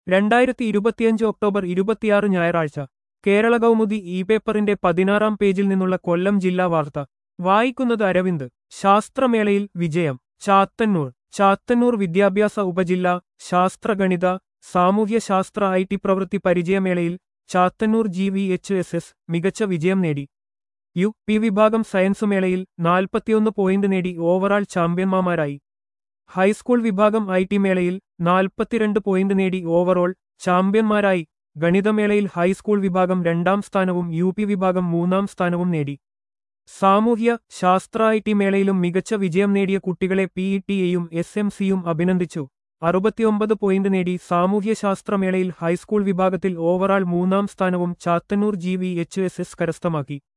രണ്ടായിരത്തി ഇരുപത്തിയഞ്ച് ഒക്ടോബർ ഇരുപത്തിയാറ് ഞായറാഴ്ച കേരള കൗമുദി ഇ പേപ്പറിന്റെ പതിനാറാം പേജിൽ നിന്നുള്ള കൊല്ലം ജില്ലാ വാർത്ത വായിക്കുന്നത് അരവിന്ദ് ശാസ്ത്രമേളയിൽ വിജയം ചാത്തന്നൂർ ചാത്തന്നൂർ വിദ്യാഭ്യാസ ഉപജില്ല ശാസ്ത്രഗണിത സാമൂഹ്യശാസ്ത്ര ഐ ടി പ്രവൃത്തി പരിചയമേളയിൽ Chathannur G V H S S മികച്ച വിജയം നേടി യു പി വിഭാഗം സയൻസ് മേളയിൽ നാൽപ്പത്തിയൊന്ന് പോയിന്റ് നേടി ഓവറാൾ ചാമ്പ്യന്മാരായി ഹൈസ്കൂൾ വിഭാഗം ഐ ടി മേളയിൽ നാൽപ്പത്തിരണ്ട് പോയിന്റ് നേടി ഓവറോൾ ചാമ്പ്യന്മാരായി ഗണിതമേളയിൽ ഹൈസ്കൂൾ വിഭാഗം രണ്ടാം സ്ഥാനവും യു പി വിഭാഗം മൂന്നാം സ്ഥാനവും നേടി സാമൂഹ്യ ശാസ്ത്ര ഐ ടി മേളയിലും മികച്ച വിജയം നേടിയ കുട്ടികളെ പി ഇ ടിയെയും എസ് എം സിയും അഭിനന്ദിച്ചു അറുപത്തിയൊമ്പത് പോയിന്റ് നേടി സാമൂഹ്യശാസ്ത്രമേളയിൽ ഹൈസ്കൂൾ വിഭാഗത്തിൽ ഓവറാൾ മൂന്നാം സ്ഥാനവും Chathannur G V H S S കരസ്ഥമാക്കി